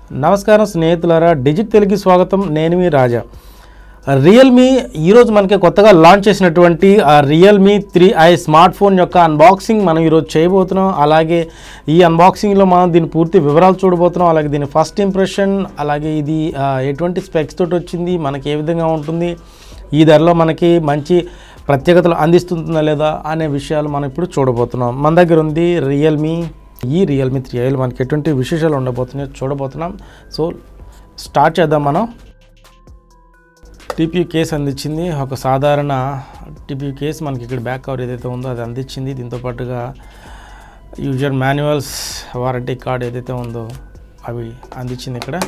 నమస్కారం స్నేహితులారా డిజిట్ తెలుగు స్వాగతం నేను మీ రాజా రియల్మీ ఈరోజు మనకి కొత్తగా లాంచ్ చేసినటువంటి ఆ Realme three i smartphone యొక్క అన్బాక్సింగ్ మనం ఈరోజు చేయబోతున్నాం అలాగే ఈ అన్బాక్సింగ్లో మనం దీని పూర్తి వివరాలు చూడబోతున్నాం అలాగే దీని ఫస్ట్ ఇంప్రెషన్ అలాగే ఇది ఆ, ఎటువంటి స్పెక్స్ తోటి వచ్చింది మనకి ఏ విధంగా ఉంటుంది ఈ ధరలో మనకి మంచి ప్రత్యేకతలు అందిస్తుందా లేదా అనే విషయాలు మనం ఇప్పుడు చూడబోతున్నాం మన దగ్గర ఉంది రియల్మీ ఈ రియల్మీ త్రీ ఐలో మనకి ఎటువంటి విశేషాలు ఉండబోతున్నాయో చూడబోతున్నాం సో స్టార్ట్ చేద్దాం మనం టీపీ కేస్ అందించింది ఒక సాధారణ టీపీ కేస్ మనకి ఇక్కడ బ్యాక్ కవర్ ఏదైతే ఉందో అది అందించింది దీంతో పాటుగా యూజర్ మాన్యువల్స్ వారంటీ కార్డ్ ఏదైతే ఉందో అవి అందించింది ఇక్కడ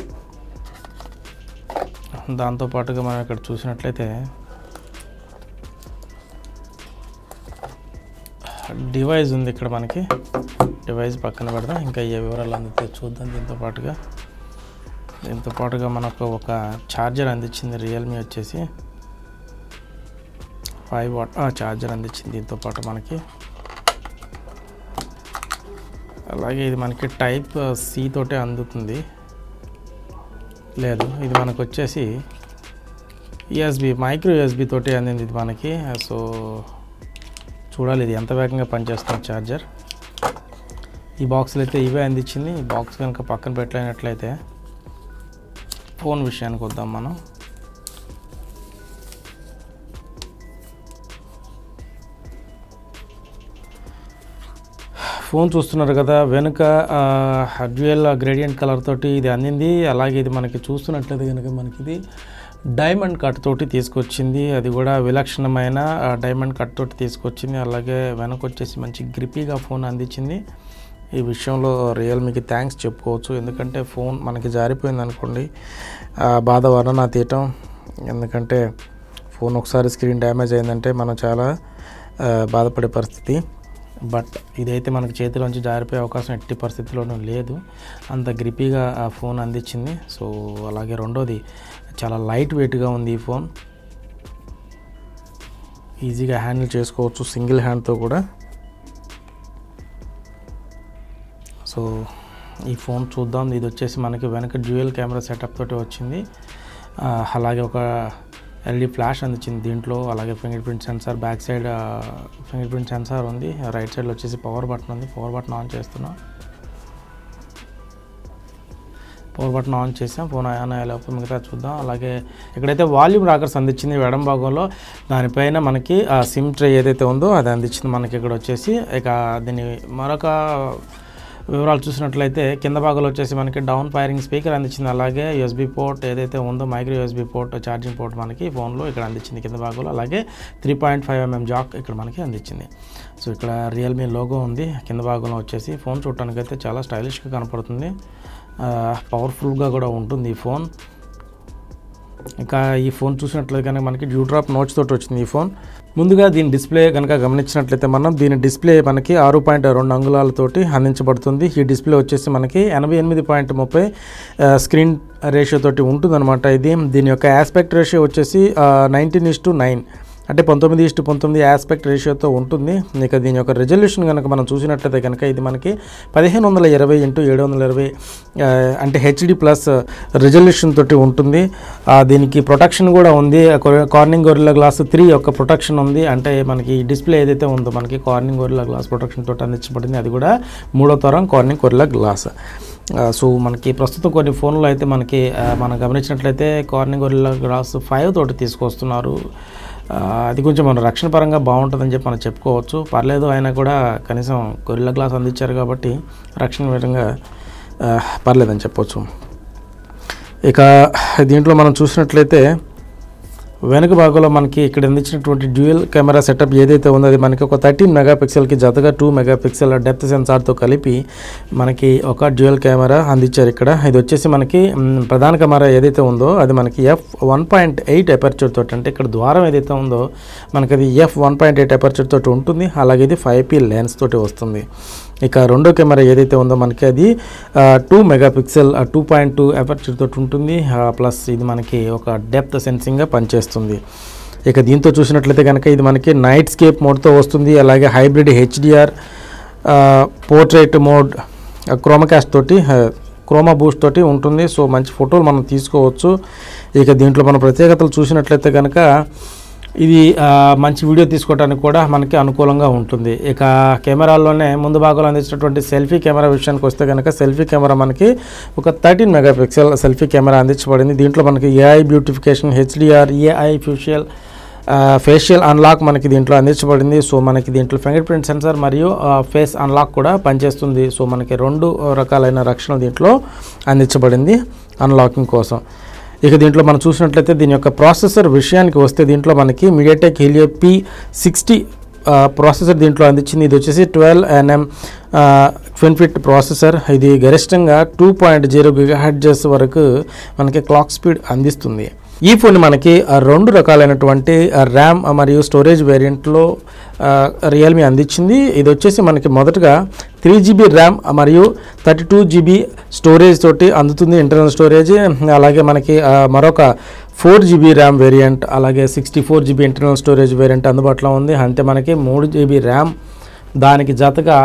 దాంతో పాటుగా మనం ఇక్కడ చూసినట్లయితే డివైస్ ఉంది ఇక్కడ మనకి డివైస్ పక్కన పెడదాం ఇంకా ఏ వివరాలు అందితే చూద్దాం దీంతో పాటుగా దీంతో పాటుగా మనకు ఒక ఛార్జర్ అందించింది రియల్మీ వచ్చేసి ఫైవ్ వాట్ ఛార్జర్ అందించింది దీంతో పాటు మనకి అలాగే ఇది మనకి టైప్ సి తోటే అందుతుంది లేదు ఇది మనకు వచ్చేసి యూఎస్బి మైక్రో యూఎస్బి తోటి అందింది ఇది మనకి సో చూడాలి ఇది ఎంత వేగంగా పనిచేస్తుంది ఛార్జర్ ఈ బాక్స్లో అయితే ఇవే అందించింది ఈ బాక్స్ కనుక పక్కన పెట్టలేనట్లయితే ఫోన్ విషయానికి వద్దాం మనం ఫోన్ చూస్తున్నారు కదా వెనుక డ్యూయల్ గ్రేడియంట్ కలర్ తోటి ఇది అందింది అలాగే ఇది మనకి చూస్తున్నట్లయితే కనుక మనకి ఇది డైమండ్ కట్ తోటి తీసుకొచ్చింది అది కూడా విలక్షణమైన ఆ, డైమండ్ కట్ తోటి తీసుకొచ్చింది అలాగే వెనక వచ్చేసి మంచి గ్రిపీగా ఫోన్ అందించింది ఈ విషయంలో రియల్మీకి థ్యాంక్స్ చెప్పుకోవచ్చు ఎందుకంటే ఫోన్ మనకి జారిపోయింది అనుకోండి ఆ బాధ వర్ణన తీయటం ఎందుకంటే ఫోన్ ఒకసారి స్క్రీన్ డ్యామేజ్ అయిందంటే మనం చాలా ఆ, బాధపడే పరిస్థితి బట్ ఇదైతే మనకి చేతిలోంచి జారిపోయే అవకాశం ఎట్టి పరిస్థితిలోనూ లేదు అంత గ్రిపీగా ఆ ఫోన్ అందించింది సో అలాగే రెండోది చాలా లైట్ వెయిట్గా ఉంది ఈ ఫోన్ ఈజీగా హ్యాండిల్ చేసుకోవచ్చు సింగిల్ హ్యాండ్తో కూడా సో ఈ ఫోన్ చూద్దాం ఇది వచ్చేసి మనకి వెనక డ్యూయల్ కెమెరా సెటప్ తోటి వచ్చింది ఆ, అలాగే ఒక ఎల్ఈడి ఫ్లాష్ అందించింది దీంట్లో అలాగే fingerprint sensor back side fingerprint sensor ఉంది రైట్ సైడ్లో వచ్చేసి పవర్ బటన్ ఉంది పవర్ బటన్ ఆన్ చేస్తున్నాం పవర్ బటన్ ఆన్ చేసాం ఫోన్ ఆన్ అయ్యేలోపు మిగతా చూద్దాం అలాగే ఇక్కడైతే వాల్యూమ్ రాకర్స్ అందించింది ఎడం భాగంలో దానిపైన మనకి ఆ సిమ్ ట్రే ఏదైతే ఉందో అది అందించింది మనకి ఇక్కడ వచ్చేసి ఇక దీని మరొక వివరాలు చూసినట్లయితే కింద భాగంలో వచ్చేసి మనకి డౌన్ ఫైరింగ్ స్పీకర్ అందించింది అలాగే యూఎస్బీ పోర్ట్ ఏదైతే ఉందో micro USB port charging port మనకి ఫోన్లో ఇక్కడ అందించింది కింద భాగంలో అలాగే three point five mm jack ఇక్కడ మనకి అందించింది సో ఇక్కడ రియల్మీ లోగో ఉంది కింద భాగంలో వచ్చేసి ఫోన్ చూడటానికి అయితే చాలా స్టైలిష్గా కనపడుతుంది పవర్ఫుల్గా కూడా ఉంటుంది ఈ ఫోన్ ఇంకా ఈ ఫోన్ చూసినట్లయితే కనుక మనకి డ్యూ డ్రాప్ నోట్స్ తోటి వచ్చింది ఈ ఫోన్ ముందుగా దీని డిస్ప్లే కనుక గమనించినట్లయితే మనం దీని డిస్ప్లే మనకి ఆరు పాయింట్ రెండు అంగుళాలతోటి అందించబడుతుంది ఈ డిస్ప్లే వచ్చేసి మనకి ఎనభై ఎనిమిది పాయింట్ ముప్పై స్క్రీన్ రేషియో తోటి ఉంటుందన్నమాట ఇది దీని యొక్క ఆస్పెక్ట్ రేషియో వచ్చేసి నైన్టీన్ ఇస్ టు నైన్ అంటే పంతొమ్మిది ఇష్టు పంతొమ్మిది ఆస్పెక్ట్ రేషియోతో ఉంటుంది ఇక దీని యొక్క రెజల్యూషన్ కనుక మనం చూసినట్లయితే కనుక ఇది మనకి పదిహేను వందల ఇరవై ఇంటూ ఏడు వందల ఇరవై ఆ, అంటే హెచ్డి ప్లస్ రెజల్యూషన్ తోటి ఉంటుంది ఆ, దీనికి ప్రొటెక్షన్ కూడా ఉంది కార్నింగ్ గొరిల్లా గ్లాస్ త్రీ యొక్క ప్రొటెక్షన్ ఉంది అంటే మనకి డిస్ప్లే ఏదైతే ఉందో మనకి కార్నింగ్ గొరిల్లా గ్లాస్ ప్రొటెక్షన్ తోటి అందించబడింది అది కూడా మూడో తరం కార్నింగ్ గొరిల్లా గ్లాస్ ఆ, సో మనకి ప్రస్తుతం కొన్ని ఫోన్లో అయితే మనకి ఆ, మనం గమనించినట్లయితే కార్నింగ్ గొరిల్లా గ్లాస్ ఫైవ్ తోటి తీసుకొస్తున్నారు ఆ, అది కొంచెం మన రక్షణ పరంగా బాగుంటుందని చెప్పి మనం చెప్పుకోవచ్చు పర్లేదు అయినా కూడా కనీసం గొరిల్లా గ్లాస్ అందించారు కాబట్టి రక్షణ పరంగా ఆ, పర్లేదని చెప్పొచ్చు ఇక దీంట్లో మనం చూసినట్లయితే వెనుక భాగంలో మనకి ఇక్కడ అందించినటువంటి డ్యూయల్ కెమెరా సెటప్ ఏదైతే ఉందో అది మనకి ఒక థర్టీన్ మెగాపిక్సెల్కి జతగా టూ మెగాపిక్సెల్ డెప్త్ సెన్సార్తో కలిపి మనకి ఒక డ్యూయల్ కెమెరా అందించారు ఇక్కడ ఇది వచ్చేసి మనకి మ్, ప్రధాన కెమెరా ఏదైతే ఉందో అది మనకి F one point eight aperture తోటి అంటే ఇక్కడ ద్వారం ఏదైతే ఉందో మనకి అది F one point eight aperture తోటి ఉంటుంది అలాగే ఇది ఫైవ్ పీ లెన్స్ తోటి వస్తుంది ఇక రెండో కెమెరా ఏదైతే ఉందో మనకి అది two megapixel two point two aperture తోటి ఉంటుంది ప్లస్ ఇది మనకి ఒక డెప్త్ సెన్సింగ్గా పనిచేస్తుంది ఇక దీంతో చూసినట్లయితే కనుక ఇది మనకి నైట్ స్కేప్ మోడ్తో వస్తుంది అలాగే హైబ్రిడ్ హెచ్డిఆర్ పోర్ట్రేట్ మోడ్ క్రోమకాస్ట్ తోటి క్రోమా బూస్ట్ తోటి ఉంటుంది సో మంచి ఫోటోలు మనం తీసుకోవచ్చు ఇక దీంట్లో మన ప్రత్యేకతలు చూసినట్లయితే కనుక ఇది ఆ, మంచి వీడియో తీసుకోవడానికి కూడా మనకి అనుకూలంగా ఉంటుంది ఇక కెమెరాల్లోనే ముందు భాగంలో అందించినటువంటి సెల్ఫీ కెమెరా విషయానికి వస్తే కనుక సెల్ఫీ కెమెరా మనకి ఒక థర్టీన్ మెగాపిక్సెల్ సెల్ఫీ కెమెరా అందించబడింది దీంట్లో మనకి ఏఐ బ్యూటిఫికేషన్ హెచ్డిఆర్ ఏఐ ఫ్యూషియల్ ఫేషియల్ అన్లాక్ మనకి దీంట్లో అందించబడింది సో మనకి దీంట్లో ఫింగర్ ప్రింట్ సెన్సార్ మరియు ఫేస్ అన్లాక్ కూడా పనిచేస్తుంది సో మనకి రెండు రకాలైన రక్షణ దీంట్లో అందించబడింది అన్లాకింగ్ కోసం ఇక దీంట్లో మనం చూసినట్లయితే దీని యొక్క ప్రాసెసర్ విషయానికి వస్తే దీంట్లో మనకి MediaTek Helio P sixty processor దీంట్లో అందించింది ఇది వచ్చేసి ట్వెల్వ్ ఎన్ఎం ఫిన్ఫిట్ ప్రాసెసర్ ఇది గరిష్టంగా టూ పాయింట్ జీరో గిగాహెడ్జెస్ వరకు మనకి క్లాక్ స్పీడ్ అందిస్తుంది ఈ ఫోన్ మనకి ఆ, రెండు రకాలైనటువంటి ర్యామ్ మరియు స్టోరేజ్ వేరియంట్లో రియల్మీ అందించింది ఇది వచ్చేసి మనకి మొదటగా త్రీ జీబీ ర్యామ్ మరియు థర్టీ టూ జీబీ స్టోరేజ్ తోటి అందుతుంది ఇంటర్నల్ స్టోరేజ్ అలాగే మనకి ఆ, మరొక ఫోర్ జీబీ ర్యామ్ వేరియంట్ అలాగే sixty four GB internal storage variant అందుబాటులో ఉంది అంటే మనకి మూడు జీబీ ర్యామ్ దానికి జతగా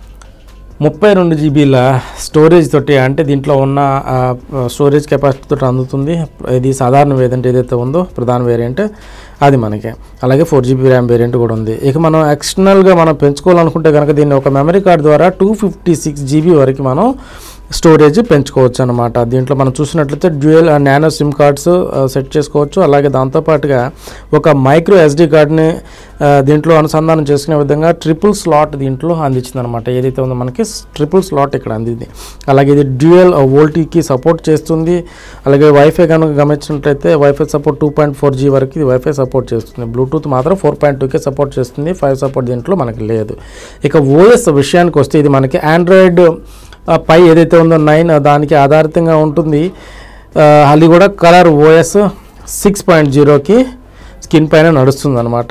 ముప్పై రెండు జీబీల స్టోరేజ్ తోటి అంటే దీంట్లో ఉన్న ఆ, స్టోరేజ్ కెపాసిటీ తోటి అందుతుంది ఇది సాధారణ వేరియంట్ ఏదైతే ఉందో ప్రధాన వేరియంట్ అది మనకి అలాగే ఫోర్ జీబీ ర్యామ్ వేరియంట్ కూడా ఉంది ఇక మనం ఎక్స్టర్నల్గా మనం పెంచుకోవాలనుకుంటే కనుక దీన్ని ఒక మెమరీ కార్డ్ ద్వారా టూ ఫిఫ్టీ సిక్స్ జీబీ వరకు మనం స్టోరేజ్ పెంచుకోవచ్చు అనమాట దీంట్లో మనం చూసినట్లయితే dual nano SIM cards set చేసుకోవచ్చు అలాగే దాంతోపాటుగా ఒక మైక్రో ఎస్డి కార్డ్ని ఆ, దీంట్లో అనుసంధానం చేసుకునే విధంగా ట్రిపుల్ స్లాట్ దీంట్లో అందించింది అనమాట ఏదైతే ఉందో మనకి ట్రిపుల్ స్లాట్ ఇక్కడ అందింది అలాగే ఇది డ్యూయల్ వోల్టీకి సపోర్ట్ చేస్తుంది అలాగే వైఫై కనుక గమనించినట్లయితే WiFi support two point four G వరకు ఇది వైఫై సపోర్ట్ చేస్తుంది బ్లూటూత్ మాత్రం ఫోర్ పాయింట్ టూకే సపోర్ట్ చేస్తుంది ఫైవ్ సపోర్ట్ దీంట్లో మనకి లేదు ఇక ఓఎస్ విషయానికి వస్తే ఇది మనకి ఆండ్రాయిడ్ ఆ, పై ఏదైతే ఉందో నైన్ దానికి ఆధారితంగా ఉంటుంది ఆ, అది కూడా కలర్ ఓఎస్ సిక్స్ పాయింట్ జీరోకి స్కిన్ పైన నడుస్తుంది అనమాట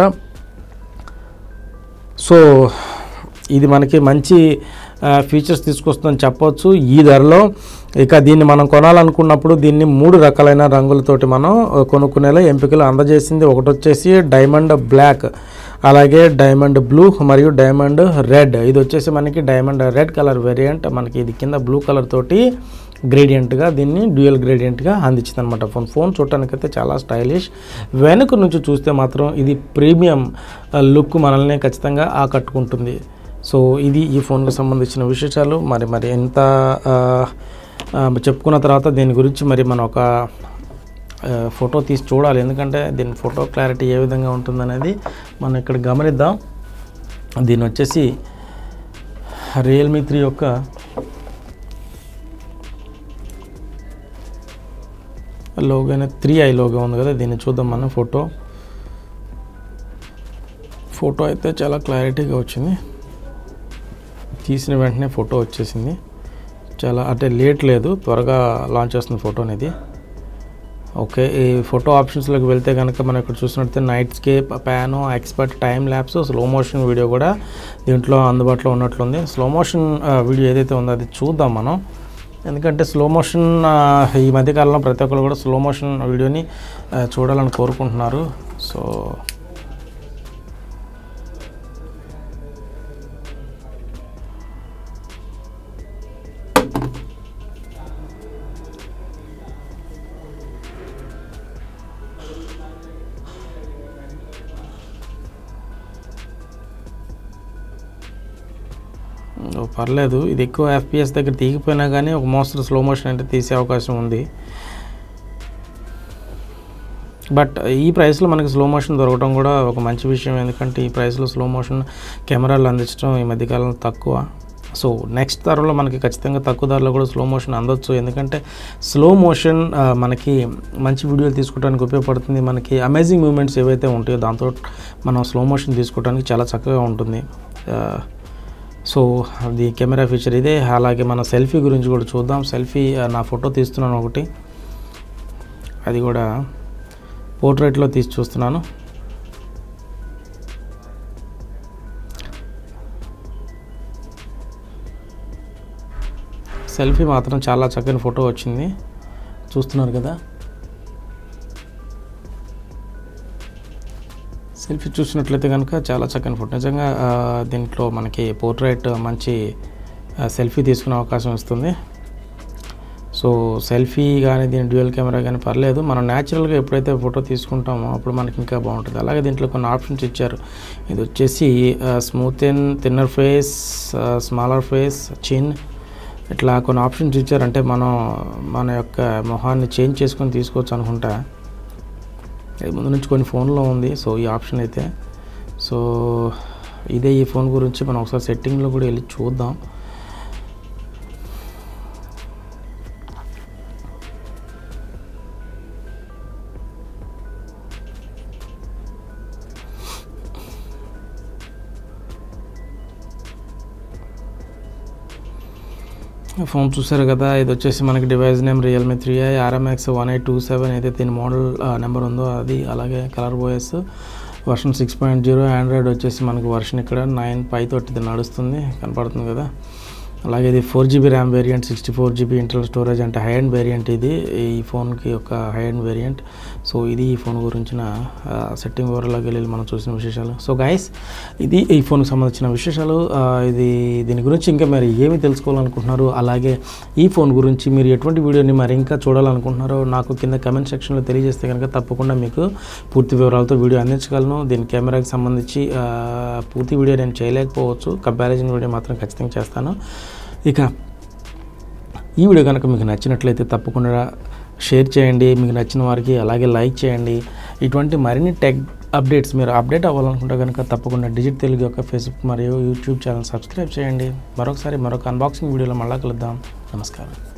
సో ఇది మనకి మంచి ఫీచర్స్ తీసుకొస్తుందని చెప్పొచ్చు ఈ ధరలో ఇక దీన్ని మనం కొనాలనుకున్నప్పుడు దీన్ని మూడు రకాలైన రంగులతోటి మనం ఆ, కొనుక్కునేలా ఎంపికలు అందజేసింది ఒకటి వచ్చేసి డైమండ్ బ్లాక్ అలాగే డైమండ్ బ్లూ మరియు డైమండ్ రెడ్ ఇది వచ్చేసి మనకి డైమండ్ రెడ్ కలర్ వేరియంట్ మనకి ఇది కింద బ్లూ కలర్ తోటి గ్రేడియంట్గా దీన్ని డ్యూయల్ గ్రేడియంట్గా అందించింది అనమాట ఫోన్ ఫోన్ చూడటానికైతే చాలా స్టైలిష్ వెనుక నుంచి చూస్తే మాత్రం ఇది ప్రీమియం లుక్ మనల్ని ఖచ్చితంగా ఆకట్టుకుంటుంది సో ఇది ఈ ఫోన్కి సంబంధించిన విశేషాలు మరి మరి ఎంత ఆ, ఆ, చెప్పుకున్న తర్వాత దీని గురించి మరి మనం ఒక ఆ, ఫోటో తీసి చూడాలి ఎందుకంటే దీని ఫోటో క్లారిటీ ఏ విధంగా ఉంటుందనేది మనం ఇక్కడ గమనిద్దాం దీని వచ్చేసి రియల్మీ త్రీ యొక్క లోగో అనేది త్రీ ఐ లోగో ఉంది కదా దీన్ని చూద్దాం మనం ఫోటో ఫోటో అయితే చాలా క్లారిటీగా వచ్చింది తీసిన వెంటనే ఫోటో వచ్చేసింది చాలా అంటే లేట్ లేదు త్వరగా లాంచ్ చేస్తుంది ఫోటో అనేది ఓకే ఈ ఫోటో ఆప్షన్స్లోకి వెళ్తే కనుక మనం ఇక్కడ చూసినట్లయితే nightscape pano expert timelapse slow motion video కూడా దీంట్లో అందుబాటులో ఉన్నట్లుంది స్లో మోషన్ వీడియో ఏదైతే ఉందో అది చూద్దాం మనం ఎందుకంటే స్లో మోషన్ ఈ మధ్యకాలంలో ప్రతి ఒక్కరు కూడా స్లో మోషన్ వీడియోని ఆ, చూడాలని కోరుకుంటున్నారు సో ఓ, పర్లేదు ఇది ఎక్కువ ఎఫ్పిఎస్ దగ్గర తీగిపోయినా కానీ ఒక మోస్తరు స్లో మోషన్ అంటే తీసే అవకాశం ఉంది బట్ ఈ ప్రైస్లో మనకి స్లో మోషన్ దొరకడం కూడా ఒక మంచి విషయం ఎందుకంటే ఈ ప్రైస్లో స్లో మోషన్ కెమెరాలు అందించడం ఈ మధ్యకాలంలో తక్కువ సో నెక్స్ట్ తరంలో మనకి ఖచ్చితంగా తక్కువ ధరలో కూడా స్లో మోషన్ అందొచ్చు ఎందుకంటే స్లో మోషన్ ఆ, మనకి మంచి వీడియోలు తీసుకోవడానికి ఉపయోగపడుతుంది మనకి అమేజింగ్ మూమెంట్స్ ఏవైతే ఉంటాయో దాంతో మనం స్లో మోషన్ తీసుకోవడానికి చాలా చక్కగా ఉంటుంది ఆ, సో అది కెమెరా ఫీచర్ ఇదే అలాగే మన సెల్ఫీ గురించి కూడా చూద్దాం సెల్ఫీ ఆ, నా ఫోటో తీస్తున్నాను ఒకటి అది కూడా పోర్ట్రేట్లో తీసి చూస్తున్నాను సెల్ఫీ మాత్రం చాలా చక్కని ఫోటో వచ్చింది చూస్తున్నారు కదా సెల్ఫీ చూసినట్లయితే కనుక చాలా చక్కని ఫోటో నిజంగా ఆ, దీంట్లో మనకి పోర్ట్రేట్ మంచి ఆ, సెల్ఫీ తీసుకునే అవకాశం ఇస్తుంది సో సెల్ఫీ కానీ దీని డ్యూయల్ కెమెరా కానీ పర్లేదు మనం న్యాచురల్గా ఎప్పుడైతే ఫోటో తీసుకుంటామో అప్పుడు మనకి ఇంకా బాగుంటుంది అలాగే దీంట్లో కొన్ని ఆప్షన్స్ ఇచ్చారు ఇది వచ్చేసి smooth and thinner face smaller face chin ఇట్లా కొన్ని ఆప్షన్స్ ఇచ్చారంటే మనం మన యొక్క మొహాన్ని చేంజ్ చేసుకొని తీసుకోవచ్చు అనుకుంటా ఇది ముందు నుంచి కొన్ని ఫోన్లో ఉంది సో ఈ ఆప్షన్ అయితే సో ఇదే ఈ ఫోన్ గురించి మనం ఒకసారి సెట్టింగ్లో కూడా వెళ్ళి చూద్దాం ఫోన్ చూసారు కదా ఇది వచ్చేసి మనకి device name Realme three i RMX one eight two seven ఏదైతే దీని మోడల్ నెంబర్ ఉందో అది అలాగే Color OS version six point zero Android వచ్చేసి మనకి వర్షన్ ఇక్కడ నైన్ పై తోటి ఇది నడుస్తుంది కనపడుతుంది కదా అలాగే ఇది four GB RAM variant sixty four GB internal storage అంటే హై అండ్ వేరియంట్ ఇది ఈ ఫోన్కి ఒక హై అండ్ వేరియంట్ సో ఇది ఈ ఫోన్ గురించిన సెట్టింగ్ ఓవర్లోకి వెళ్ళి మనం చూసిన విశేషాలు సో గైస్ ఇది ఈ ఫోన్కి సంబంధించిన విశేషాలు ఆ, ఇది దీని గురించి ఇంకా మరి ఏమి తెలుసుకోవాలనుకుంటున్నారు అలాగే ఈ ఫోన్ గురించి మీరు ఎటువంటి వీడియోని మరి ఇంకా చూడాలనుకుంటున్నారో నాకు కింద కమెంట్ సెక్షన్లో తెలియజేస్తే కనుక తప్పకుండా మీకు పూర్తి వివరాలతో వీడియో అందించగలను దీని కెమెరాకి సంబంధించి ఆ, పూర్తి వీడియో నేను చేయలేకపోవచ్చు కంపారిజన్ వీడియో మాత్రం ఖచ్చితంగా చేస్తాను ఇక ఈ వీడియో కనుక మీకు నచ్చినట్లయితే తప్పకుండా షేర్ చేయండి మీకు నచ్చిన వారికి అలాగే లైక్ చేయండి ఇటువంటి మరిన్ని టెక్ అప్డేట్స్ మీరు అప్డేట్ అవ్వాలనుకుంటే కనుక తప్పకుండా డిజిట్ తెలుగు యొక్క ఫేస్బుక్ మరియు యూట్యూబ్ ఛానల్ సబ్స్క్రైబ్ చేయండి మరొకసారి మరొక అన్బాక్సింగ్ వీడియోలో మళ్ళా కలుద్దాం నమస్కారం